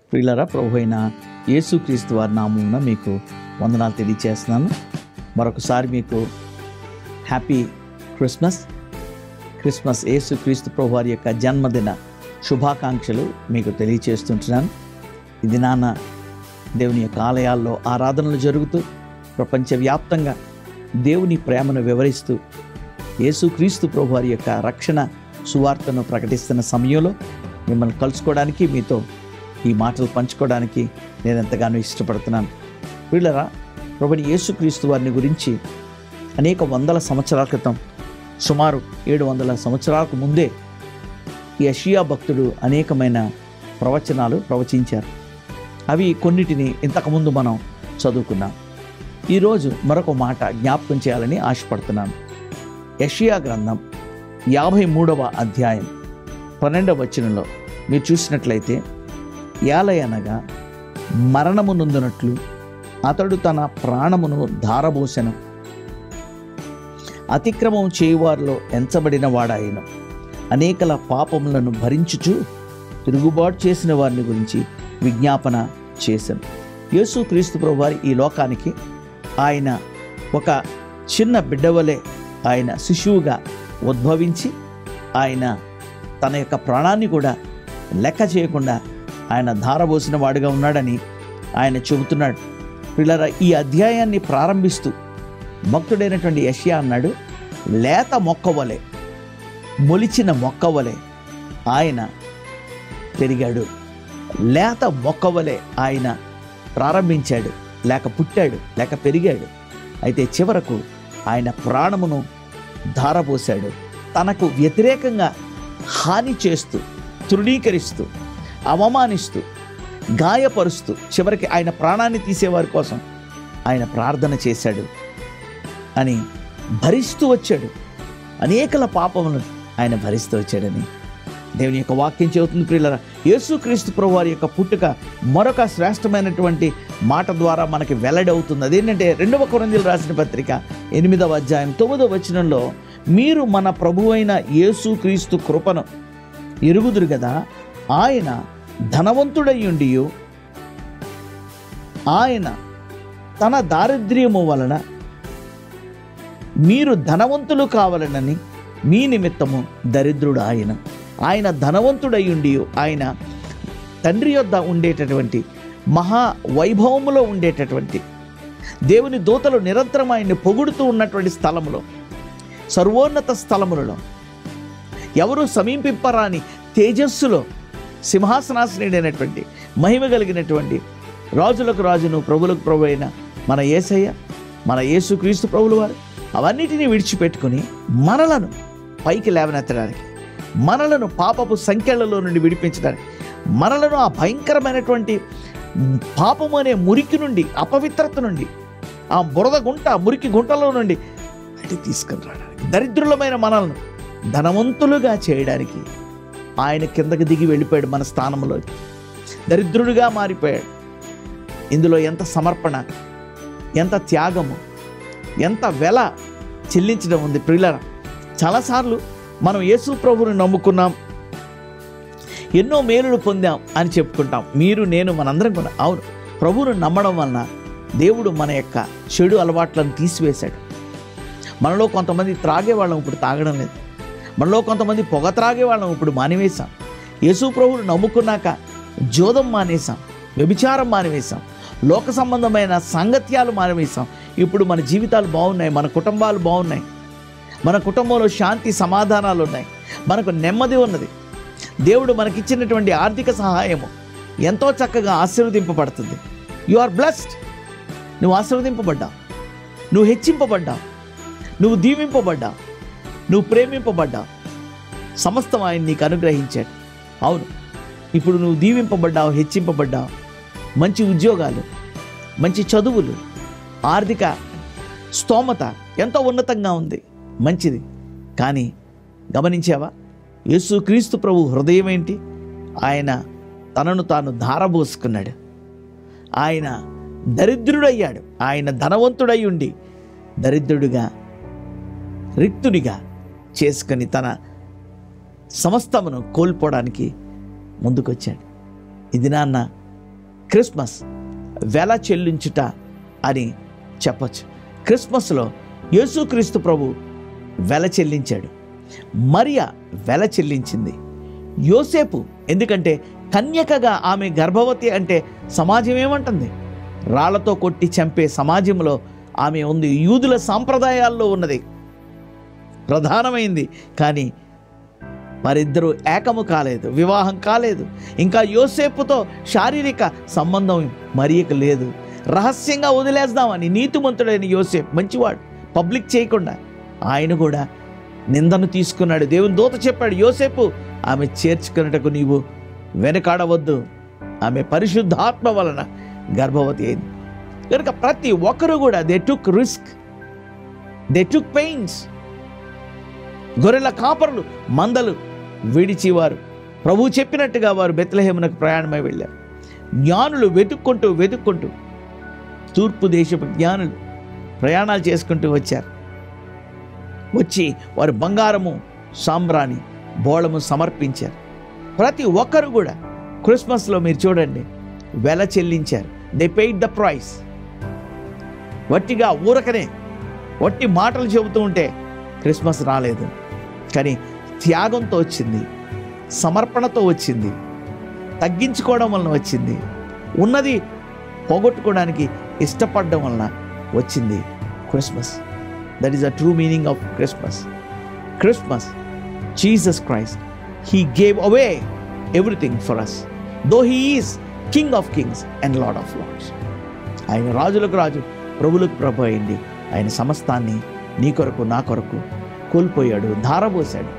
ప్రియులరా ప్రభు అయిన యేసుక్రీస్తు వారి నామమున మీకు వందనాలు తెలియజేస్తున్నాను మరొకసారి మీకు హ్యాపీ క్రిస్మస్ క్రిస్మస్ యేసుక్రీస్తు ప్రభు వారి యొక్క జన్మదిన శుభాకాంక్షలు మీకు తెలియచేస్తుంటున్నాను ఇది నాన్న దేవుని యొక్క ఆలయాల్లో ఆరాధనలు జరుగుతూ ప్రపంచవ్యాప్తంగా దేవుని ప్రేమను వివరిస్తూ యేసుక్రీస్తు ప్రభు వారి యొక్క రక్షణ సువార్తను ప్రకటిస్తున్న సమయంలో మిమ్మల్ని కలుసుకోవడానికి మీతో ఈ మాటలు పంచుకోవడానికి నేను ఎంతగానో ఇష్టపడుతున్నాను వీళ్ళరా ప్రభుని యేసుక్రీస్తు వారిని గురించి అనేక వందల సంవత్సరాల క్రితం సుమారు ఏడు వందల సంవత్సరాలకు ముందే ఈ యషియా భక్తుడు అనేకమైన ప్రవచనాలు ప్రవచించారు అవి కొన్నిటిని ఇంతకుముందు మనం చదువుకున్నాం ఈరోజు మరొక మాట జ్ఞాపకం చేయాలని ఆశపడుతున్నాను యషియా గ్రంథం యాభై మూడవ అధ్యాయం పన్నెండవ వచనంలో మీరు చూసినట్లయితే ఏలయనగా మరణము నొందినట్లు అతడు తన ప్రాణమును ధారబోసెను అతిక్రమం చేయువారిలో ఎంచబడిన వాడాయను అనేకల పాపములను భరించుచు తిరుగుబాటు చేసిన వారిని గురించి విజ్ఞాపన చేశాను యేసు క్రీస్తు ప్రభు వారి ఈ లోకానికి ఆయన ఒక చిన్న బిడ్డవలే ఆయన శిశువుగా ఉద్భవించి ఆయన తన యొక్క ప్రాణాన్ని కూడా లెక్క చేయకుండా ఆయన ధారబోసిన వాడుగా ఉన్నాడని ఆయన చెబుతున్నాడు పిల్లల ఈ అధ్యాయాన్ని ప్రారంభిస్తూ భక్తుడైనటువంటి యష్యా అన్నాడు లేత మొక్కవలే మొలిచిన మొక్కవలే ఆయన పెరిగాడు లేత మొక్కవలే ఆయన ప్రారంభించాడు లేక పుట్టాడు లేక పెరిగాడు అయితే చివరకు ఆయన ప్రాణమును ధారపోశాడు తనకు వ్యతిరేకంగా హాని చేస్తూ తృణీకరిస్తూ అవమానిస్తూ గాయపరుస్తూ చివరికి ఆయన ప్రాణాన్ని తీసేవారి కోసం ఆయన ప్రార్థన చేశాడు అని భరిస్తూ వచ్చాడు అనేకల పాపములను ఆయన భరిస్తూ వచ్చాడని దేవుని యొక్క వాక్యం చెబుతుంది ప్రియులరా యేసుక్రీస్తు ప్రభు వారి యొక్క పుట్టుక మరొక శ్రేష్టమైనటువంటి మాట ద్వారా మనకి వెల్లడవుతుంది అదేంటంటే రెండవ కొరందీలు రాసిన పత్రిక ఎనిమిదవ అధ్యాయం తొమ్మిదవ వచనంలో మీరు మన ప్రభు అయిన యేసుక్రీస్తు కృపను ఎరుగుదురు కదా ఆయన ధనవంతుడయ్యుండి ఆయన తన దారిద్ర్యము వలన మీరు ధనవంతులు కావాలనని మీ నిమిత్తము దరిద్రుడు ఆయన ఆయన ధనవంతుడయ్యుండి ఆయన తండ్రి యొద్ద ఉండేటటువంటి మహా వైభవములో ఉండేటటువంటి దేవుని దూతలు నిరంతరం ఆయన్ని పొగుడుతూ ఉన్నటువంటి స్థలములో సర్వోన్నత స్థలములలో ఎవరు సమీపింపరాని తేజస్సులో సింహాసనాసనుడైనటువంటి మహిమ కలిగినటువంటి రాజులకు రాజును ప్రభులకు ప్రభు అయిన మన ఏసయ్య మన యేసుక్రీస్తు ప్రభులు వారు అవన్నిటినీ విడిచిపెట్టుకుని మనలను పైకి లేవనెత్తడానికి మనలను పాపపు సంఖ్యలలో నుండి విడిపించడానికి మనలను ఆ భయంకరమైనటువంటి పాపము అనే మురికి నుండి అపవిత్రత నుండి ఆ బురద గుంట ఆ మురికి గుంటలో నుండి బయటికి తీసుకుని రావడానికి దరిద్రులమైన మనల్ని ధనవంతులుగా చేయడానికి ఆయన కిందకి దిగి వెళ్ళిపోయాడు మన స్థానంలో దరిద్రుడిగా మారిపోయాడు ఇందులో ఎంత సమర్పణ ఎంత త్యాగము ఎంత వెల చెల్లించడం ఉంది ప్రియులర చాలాసార్లు మనం యేసు ప్రభువుని నమ్ముకున్నాం ఎన్నో మేలులు పొందాం అని చెప్పుకుంటాం మీరు నేను మనందరం కూడా అవును ప్రభువును నమ్మడం వలన దేవుడు మన యొక్క చెడు అలవాట్లను తీసివేశాడు మనలో కొంతమంది త్రాగే వాళ్ళం ఇప్పుడు తాగడం లేదు మనలో కొంతమంది పొగ త్రాగే వాళ్ళం ఇప్పుడు మానివేశాం యేసు ప్రభువును నమ్ముకున్నాక జోదం మానేశాం వ్యభిచారం మానివేశాం లోక సంబంధమైన సంగత్యాలు మానివేశాం ఇప్పుడు మన జీవితాలు బాగున్నాయి మన కుటుంబాలు బాగున్నాయి మన కుటుంబంలో శాంతి సమాధానాలు ఉన్నాయి మనకు నెమ్మది ఉన్నది దేవుడు మనకిచ్చినటువంటి ఆర్థిక సహాయము ఎంతో చక్కగా ఆశీర్వదింపబడుతుంది యు ఆర్ బ్లెస్డ్ నువ్వు ఆశీర్వదింపబడ్డావు నువ్వు హెచ్చింపబడ్డావు నువ్వు దీవింపబడ్డావు నువ్వు ప్రేమింపబడ్డావు సమస్తం ఆయన నీకు అనుగ్రహించాడు అవును ఇప్పుడు నువ్వు దీవింపబడ్డావు హెచ్చింపబడ్డావు మంచి ఉద్యోగాలు మంచి చదువులు ఆర్థిక స్తోమత ఎంతో ఉన్నతంగా ఉంది మంచిది కానీ గమనించావా యేసుక్రీస్తు ప్రభు హృదయం ఏంటి ఆయన తనను తాను ధారబోసుకున్నాడు ఆయన దరిద్రుడయ్యాడు ఆయన ధనవంతుడై ఉండి దరిద్రుడిగా రిక్తునిగా చేసుకొని తన సమస్తమును కోల్పోవడానికి ముందుకొచ్చాడు ఇది నాన్న క్రిస్మస్ వెల చెల్లించుట అని చెప్పచ్చు క్రిస్మస్లో యేసుక్రీస్తు ప్రభు వెల చెల్లించాడు మరియ వెల చెల్లించింది యోసేపు ఎందుకంటే కన్యకగా ఆమె గర్భవతి అంటే సమాజం ఏమంటుంది రాళ్లతో కొట్టి చంపే సమాజంలో ఆమె ఉంది యూదుల సాంప్రదాయాల్లో ఉన్నది ప్రధానమైంది కానీ వారిద్దరూ ఏకము కాలేదు వివాహం కాలేదు ఇంకా యోసేపుతో శారీరక సంబంధం మరియకు లేదు రహస్యంగా వదిలేద్దామని నీతిమంతుడైన యోసేపు మంచివాడు పబ్లిక్ చేయకుండా ఆయన కూడా నిందను తీసుకున్నాడు దేవుని దూత చెప్పాడు యోసేపు ఆమె చేర్చుకున్నటకు నీవు వెనకాడవద్దు ఆమె పరిశుద్ధాత్మ వలన గర్భవతి అయింది కనుక ప్రతి ఒక్కరు కూడా they took risk they took pains గొర్రెల కాపరులు మందలు విడిచి వారు ప్రభు చెప్పినట్టుగా వారు బెత్లహేమునకు ప్రయాణమై వెళ్ళారు జ్ఞానులు వెతుక్కుంటూ వెతుక్కుంటూ తూర్పు దేశపు జ్ఞానులు ప్రయాణాలు చేసుకుంటూ వచ్చారు వచ్చి వారు బంగారము సాంబ్రాణి బోళము సమర్పించారు ప్రతి ఒక్కరు కూడా క్రిస్మస్లో మీరు చూడండి వెల చెల్లించారు దే పెయిడ్ ద ప్రైస్ వట్టిగా ఊరకనే వట్టి మాటలు చెబుతూ ఉంటే క్రిస్మస్ రాలేదు కానీ త్యాగంతో వచ్చింది సమర్పణతో వచ్చింది తగ్గించుకోవడం వలన వచ్చింది ఉన్నది పోగొట్టుకోవడానికి ఇష్టపడడం వలన వచ్చింది Christmas that is a true meaning of Christmas Christmas Jesus Christ he gave away everything for us though he is king of kings and lord of lords ఆయన రాజులకు రాజు ప్రభులకు ప్రభు అయింది ఆయన సమస్తాన్ని నీ కొరకు నా కొరకు కోల్పోయాడు ధారపోశాడు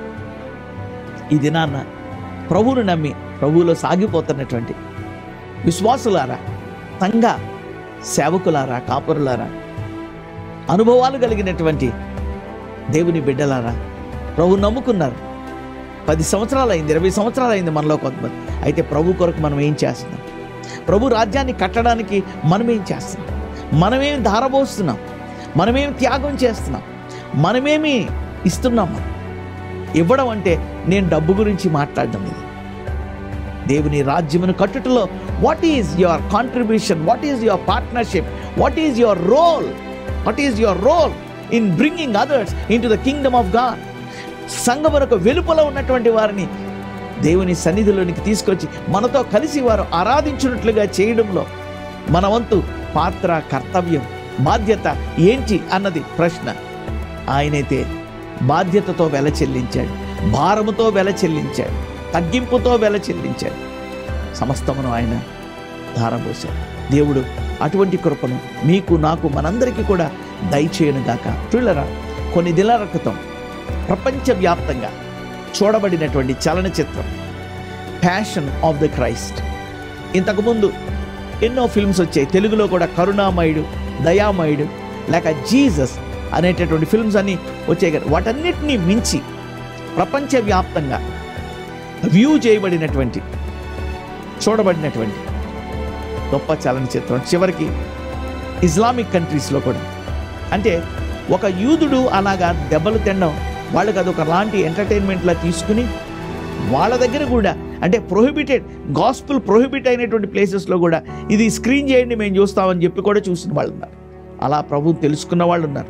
ఈ దినాన్న ప్రభువును నమ్మి ప్రభువులో సాగిపోతున్నటువంటి విశ్వాసులారా సంఘ సేవకులారా కాపురులారా అనుభవాలు కలిగినటువంటి దేవుని బిడ్డలారా ప్రభు నమ్ముకున్నారు పది సంవత్సరాలు అయింది ఇరవై సంవత్సరాలు అయింది మనలో కొంతమంది అయితే ప్రభు కొరకు మనం ఏం చేస్తున్నాం ప్రభు రాజ్యాన్ని కట్టడానికి మనం ఏం చేస్తున్నాం మనమేం ధారపోస్తున్నాం మనమేం త్యాగం చేస్తున్నాం మనమేమి ఇస్తున్నాం మనం ఇవ్వడం అంటే నేను డబ్బు గురించి మాట్లాడడం ఇది దేవుని రాజ్యమును కట్టుటలో what is your contribution what is your partnership what is your role what is your role in bringing others into the kingdom of God సంఘమునకు వెలుపల ఉన్నటువంటి వారిని దేవుని సన్నిధిలోనికి తీసుకొచ్చి మనతో కలిసి వారు ఆరాధించినట్లుగా చేయడంలో మన వంతు పాత్ర కర్తవ్యం బాధ్యత ఏంటి అన్నది ప్రశ్న ఆయనైతే బాధ్యతతో వెల చెల్లించాడు భారముతో వెల చెల్లించాడు తగ్గింపుతో వెల చెల్లించాడు సమస్తమును ఆయన ధారపోశాడు దేవుడు అటువంటి కృపను మీకు నాకు మనందరికీ కూడా దయచేయను గాక చూడరా కొన్ని దినాల క్రితం ప్రపంచవ్యాప్తంగా చూడబడినటువంటి చలనచిత్రం ప్యాషన్ ఆఫ్ ద క్రైస్ట్ ఇంతకుముందు ఎన్నో ఫిల్మ్స్ వచ్చాయి తెలుగులో కూడా కరుణామయుడు దయామయుడు లేక జీసస్ అనేటటువంటి ఫిల్మ్స్ అన్నీ వచ్చాయి కదా వాటన్నిటినీ మించి ప్రపంచవ్యాప్తంగా వ్యూ చేయబడినటువంటి చూడబడినటువంటి గొప్ప చలనచిత్రం చివరికి ఇస్లామిక్ కంట్రీస్లో కూడా అంటే ఒక యూదుడు అలాగా దెబ్బలు తినడం వాళ్ళకి అదొక లాంటి ఎంటర్టైన్మెంట్లా తీసుకుని వాళ్ళ దగ్గర కూడా అంటే ప్రొహిబిటెడ్ గాస్పుల్ ప్రొహిబిట్ అయినటువంటి ప్లేసెస్లో కూడా ఇది స్క్రీన్ చేయండి మేము చూస్తామని చెప్పి కూడా చూసిన వాళ్ళు ఉన్నారు అలా ప్రభు తెలుసుకున్న వాళ్ళు ఉన్నారు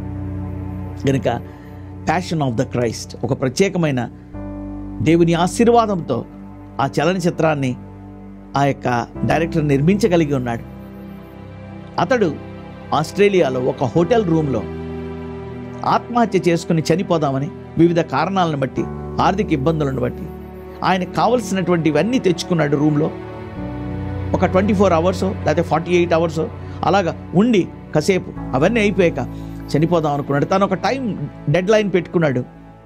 కనుక ప్యాషన్ ఆఫ్ ద క్రైస్ట్ ఒక ప్రత్యేకమైన దేవుని ఆశీర్వాదంతో ఆ చలనచిత్రాన్ని ఆ యొక్క డైరెక్టర్ నిర్మించగలిగి ఉన్నాడు అతడు ఆస్ట్రేలియాలో ఒక హోటల్ రూమ్లో ఆత్మహత్య చేసుకుని చనిపోదామని వివిధ కారణాలను బట్టి ఆర్థిక ఇబ్బందులను బట్టి ఆయన కావలసినటువంటివన్నీ తెచ్చుకున్నాడు రూమ్లో ఒక ట్వంటీ ఫోర్ అవర్స్ లేకపోతే ఫార్టీ ఎయిట్ అవర్స్ అలాగా ఉండి కాసేపు అవన్నీ అయిపోయాక చనిపోదాం అనుకున్నాడు తను ఒక టైం డెడ్ లైన్ పెట్టుకున్నాడు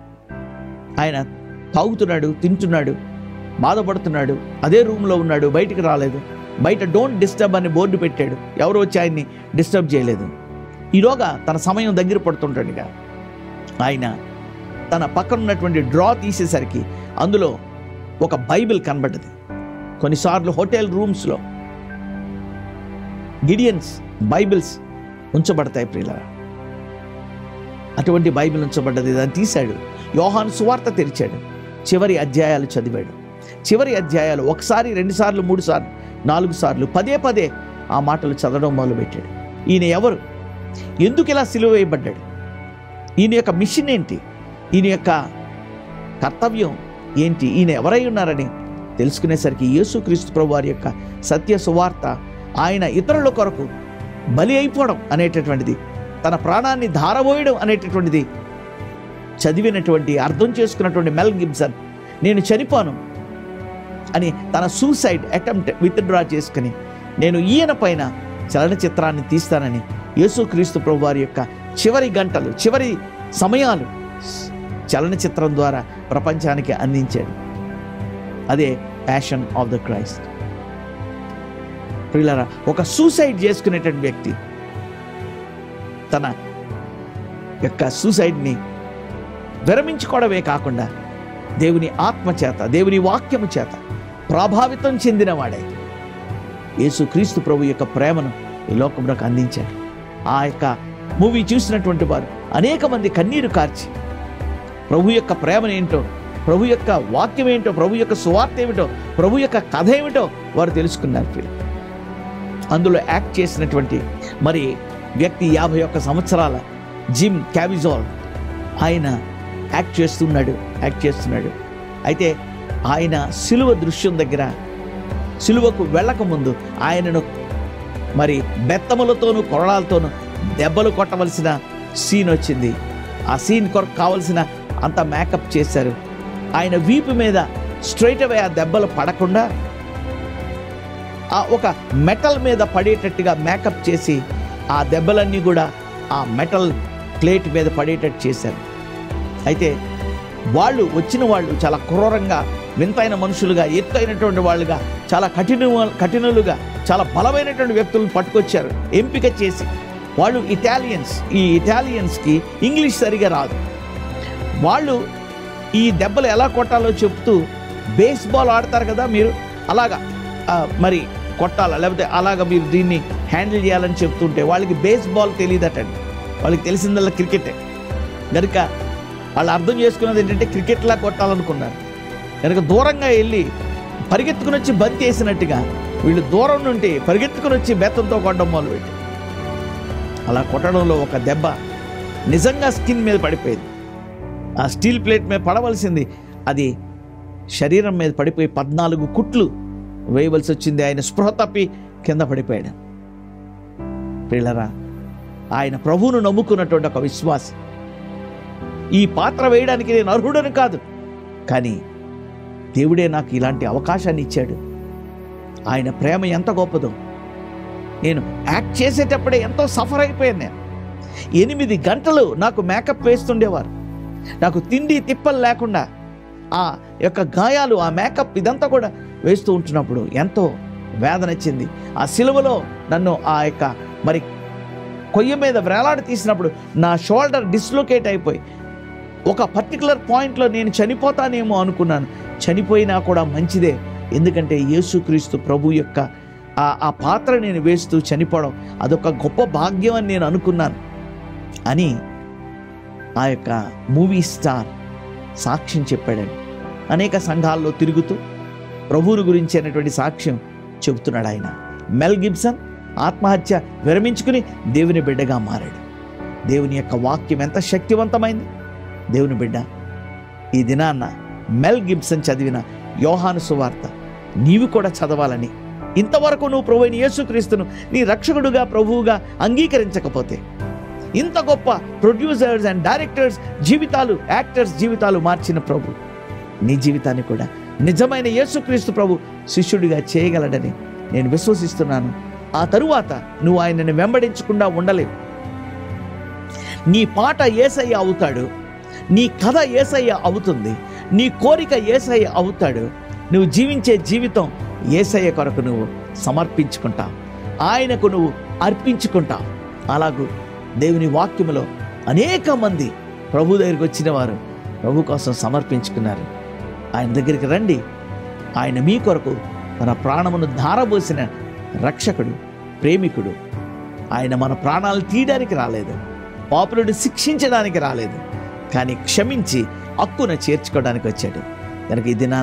ఆయన తాగుతున్నాడు తింటున్నాడు బాధపడుతున్నాడు అదే రూమ్లో ఉన్నాడు బయటికి రాలేదు బయట డోంట్ డిస్టర్బ్ అని బోర్డు పెట్టాడు ఎవరు వచ్చి ఆయన్ని డిస్టర్బ్ చేయలేదు ఈలోగా తన సమయం దగ్గర పడుతుంటాడుగా ఆయన తన పక్కన ఉన్నటువంటి డ్రా తీసేసరికి అందులో ఒక బైబిల్ కనబడ్డది కొన్నిసార్లు హోటల్ రూమ్స్లో గిడియన్స్ బైబిల్స్ ఉంచబడతాయి ప్రియుల అటువంటి బైబిల్ ఉంచబడ్డది దాన్ని తీశాడు యోహాను సువార్త తెరిచాడు చివరి అధ్యాయాలు చదివాడు చివరి అధ్యాయాలు ఒకసారి రెండుసార్లు మూడు సార్లు నాలుగు సార్లు పదే పదే ఆ మాటలు చదవడం మొదలుపెట్టాడు ఈయన ఎవరు ఎందుకు ఇలా సిలువ వేయబడ్డాడు ఈయన యొక్క మిషన్ ఏంటి ఈయన యొక్క కర్తవ్యం ఏంటి ఈయన ఎవరై ఉన్నారని తెలుసుకునేసరికి యేసుక్రీస్తు ప్రభు వారి యొక్క సత్య సువార్త ఆయన ఇతరుల కొరకు బలి అయిపోవడం అనేటటువంటిది తన ప్రాణాన్ని ధారబోయడం అనేటటువంటిది చదివినటువంటి అర్థం చేసుకున్నటువంటి మెల్ గిబ్సన్ నేను చనిపోను అని తన సూసైడ్ అటెంప్ట్ విత్డ్రా చేసుకుని నేను ఈయన పైన చలనచిత్రాన్ని తీస్తానని యేసుక్రీస్తు ప్రభు వారి యొక్క చివరి గంటలు చివరి సమయాలు చలనచిత్రం ద్వారా ప్రపంచానికి అందించాడు అదే ప్యాషన్ ఆఫ్ ద క్రైస్ట్ ప్రియులారా ఒక సూసైడ్ చేసుకునేటువంటి వ్యక్తి తన యొక్క సూసైడ్ని విరమించుకోవడమే కాకుండా దేవుని ఆత్మ చేత దేవుని వాక్యము చేత ప్రభావితం చెందినవాడే యేసుక్రీస్తు ప్రభు యొక్క ప్రేమను ఈ లోకంలోకి అందించాడు ఆ యొక్క మూవీ చూసినటువంటి వారు అనేక మంది కన్నీరు కార్చి ప్రభు యొక్క ప్రేమను ఏంటో ప్రభు యొక్క వాక్యం ఏంటో ప్రభు యొక్క సువార్త ఏమిటో ప్రభు యొక్క కథ ఏమిటో వారు తెలుసుకున్నారు ప్రియులు. అందులో యాక్ట్ చేసినటువంటి మరి వ్యక్తి యాభై ఒక్క సంవత్సరాల జిమ్ క్యావిజాల్ ఆయన యాక్ట్ చేస్తున్నాడు యాక్ట్ చేస్తున్నాడు అయితే ఆయన సిలువ దృశ్యం దగ్గర సిలువకు వెళ్ళకముందు ఆయనను మరి బెత్తములతోనూ కొరడాలతోనూ దెబ్బలు కొట్టవలసిన సీన్ వచ్చింది ఆ సీన్ కొరకు కావలసిన అంత మేకప్ చేశారు ఆయన వీపు మీద స్ట్రైట్ అవే ఆ దెబ్బలు పడకుండా ఆ ఒక మెటల్ మీద పడేటట్టుగా మేకప్ చేసి ఆ దెబ్బలన్నీ కూడా ఆ మెటల్ ప్లేట్ మీద పడేటట్టు చేశారు అయితే వాళ్ళు వచ్చిన వాళ్ళు చాలా క్రూరంగా వింతైన మనుషులుగా ఎత్తైనటువంటి వాళ్ళుగా చాలా కఠిన కఠినులుగా చాలా బలమైనటువంటి వ్యక్తులను పట్టుకొచ్చారు ఎంపిక చేసి వాళ్ళు ఇటాలియన్స్ ఈ ఇటాలియన్స్కి ఇంగ్లీష్ సరిగా రాదు వాళ్ళు ఈ దెబ్బలు ఎలా కొట్టాలో చెప్తూ బేస్బాల్ ఆడతారు కదా మీరు అలాగా ఆ, మరి కొట్టాలా లేకపోతే అలాగా మీరు దీన్ని హ్యాండిల్ చేయాలని చెప్తుంటే వాళ్ళకి బేస్బాల్ తెలియదటండి వాళ్ళకి తెలిసిందల్లా క్రికెటే కనుక వాళ్ళు అర్థం చేసుకున్నది ఏంటంటే క్రికెట్లా కొట్టాలనుకున్నారు కనుక దూరంగా వెళ్ళి పరిగెత్తుకుని వచ్చి బంద్ చేసినట్టుగా వీళ్ళు దూరం నుండి పరిగెత్తుకుని వచ్చి బెత్తంతో కొట్టడం మొదలుపెట్టి అలా కొట్టడంలో ఒక దెబ్బ నిజంగా స్కిన్ మీద పడిపోయింది ఆ స్టీల్ ప్లేట్ మీద పడవలసింది అది శరీరం మీద పడిపోయి పద్నాలుగు కుట్లు వేయవలసి వచ్చింది ఆయన స్పృహ తప్పి కింద పడిపోయాడు పిల్లరా ఆయన ప్రభువును నమ్ముకున్నటువంటి ఒక విశ్వాసి ఈ పాత్ర వేయడానికి నేను అర్హుడని కాదు కానీ దేవుడే నాకు ఇలాంటి అవకాశాన్ని ఇచ్చాడు ఆయన ప్రేమ ఎంత గొప్పదో నేను యాక్ట్ చేసేటప్పుడే ఎంతో సఫర్ అయిపోయాను నేను ఎనిమిది గంటలు నాకు మేకప్ వేస్తుండేవారు నాకు తిండి తిప్పలు లేకుండా ఆ యొక్క గాయాలు ఆ మేకప్ ఇదంతా కూడా వేస్తూ ఉంటున్నప్పుడు ఎంతో వేదన వచ్చింది ఆ సిలువలో నన్ను ఆ యొక్క మరి కొయ్య మీద వేలాడి తీసినప్పుడు నా షోల్డర్ డిస్లొకేట్ అయిపోయి ఒక పర్టికులర్ పాయింట్లో నేను చనిపోతానేమో అనుకున్నాను చనిపోయినా కూడా మంచిదే ఎందుకంటే యేసుక్రీస్తు ప్రభు యొక్క ఆ ఆ పాత్ర నేను వేస్తూ చనిపోవడం అదొక గొప్ప భాగ్యం అని నేను అనుకున్నాను అని ఆ యొక్క మూవీ స్టార్ సాక్ష్యం చెప్పాడండి అనేక సంఘాల్లో తిరుగుతూ ప్రభువుని గురించి అనేటువంటి సాక్ష్యం చెబుతున్నాడు ఆయన మెల్ గిబ్సన్ ఆత్మహత్య విరమించుకుని దేవుని బిడ్డగా మారాడు దేవుని యొక్క వాక్యం ఎంత శక్తివంతమైంది దేవుని బిడ్డ ఈ దినాన్న మెల్ గిబ్సన్ చదివిన యోహాను సువార్త నీవు కూడా చదవాలని ఇంతవరకు నువ్వు ప్రభు అయిన యేసుక్రీస్తును నీ రక్షకుడుగా ప్రభువుగా అంగీకరించకపోతే ఇంత గొప్ప ప్రొడ్యూసర్స్ అండ్ డైరెక్టర్స్ జీవితాలు యాక్టర్స్ జీవితాలు మార్చిన ప్రభు నీ జీవితాన్ని కూడా నిజమైన యేసుక్రీస్తు ప్రభు శిష్యుడిగా చేయగలడని నేను విశ్వసిస్తున్నాను ఆ తరువాత నువ్వు ఆయనని వెంబడించకుండా ఉండలేవు నీ పాట ఏసయ్య అవుతాడు నీ కథ ఏసయ్య అవుతుంది నీ కోరిక ఏసయ్య అవుతాడు నువ్వు జీవించే జీవితం ఏసయ్య కొరకు నువ్వు సమర్పించుకుంటావు ఆయనకు నువ్వు అర్పించుకుంటావు అలాగూ దేవుని వాక్యములో అనేక మంది ప్రభు దగ్గరికి వచ్చిన వారు ప్రభు కోసం సమర్పించుకున్నారు ఆయన దగ్గరికి రండి ఆయన మీ కొరకు తన ప్రాణమును ధారబోసిన రక్షకుడు ప్రేమికుడు ఆయన మన ప్రాణాలు తీయడానికి రాలేదు పాపులను శిక్షించడానికి రాలేదు కానీ క్షమించి హక్కున చేర్చుకోవడానికి వచ్చాడు కనుక ఈ దినాన్న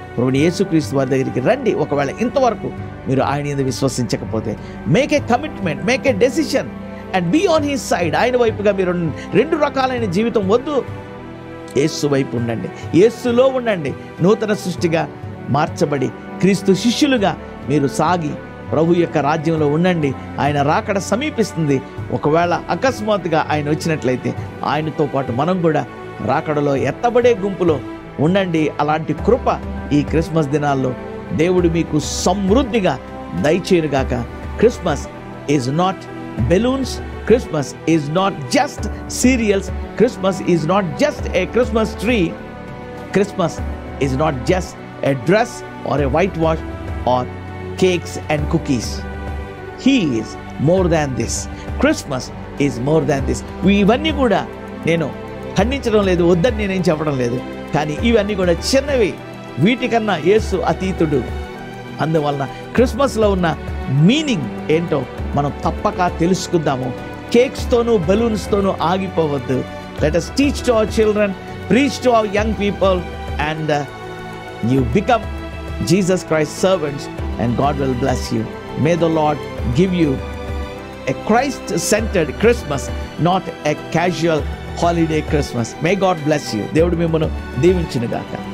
ప్రభుని యేసుక్రీస్తు వారి దగ్గరికి రండి ఒకవేళ ఇంతవరకు మీరు ఆయన మీద విశ్వసించకపోతే make a commitment make a decision and be on he side ఆయన వైపుగా మీరు రెండు రకాలైన జీవితం వద్దు యేసు వైపు ఉండండి యేసులో ఉండండి నూతన సృష్టిగా మార్చబడి క్రీస్తు శిష్యులుగా మీరు సాగి ప్రభు యొక్క రాజ్యంలో ఉండండి ఆయన రాకడ సమీపిస్తుంది ఒకవేళ అకస్మాత్తుగా ఆయన వచ్చినట్లయితే ఆయనతో పాటు మనం కూడా రాకడలో ఎత్తబడే గుంపులో ఉండండి అలాంటి కృప ఈ క్రిస్మస్ దినాల్లో దేవుడు మీకు సమృద్ధిగా దయచేరుగాక Christmas is not balloons Christmas is not just serials Christmas is not just a Christmas tree Christmas is not just a dress or a white wash or cakes and cookies he is more than this Christmas is more than this ఇవన్నీ కూడా నేను ఖండించడం లేదు వద్దని నేనేం చెప్పడం లేదు కానీ ఇవన్నీ కూడా చిన్నవి వీటికన్నా యేసు అతీతుడు అందువలన క్రిస్మస్లో ఉన్న మీనింగ్ ఏంటో మనం తప్పక తెలుసుకుందాము కేక్స్తోనూ బలూన్స్తోనూ ఆగిపోవద్దు let us teach to our children preach to our young people and you become Jesus Christ's servants and God will bless you. May the Lord give you a Christ centered Christmas, not a casual holiday Christmas. May God bless you. దేవుడు మిమ్మల్ని దీవించునుగాక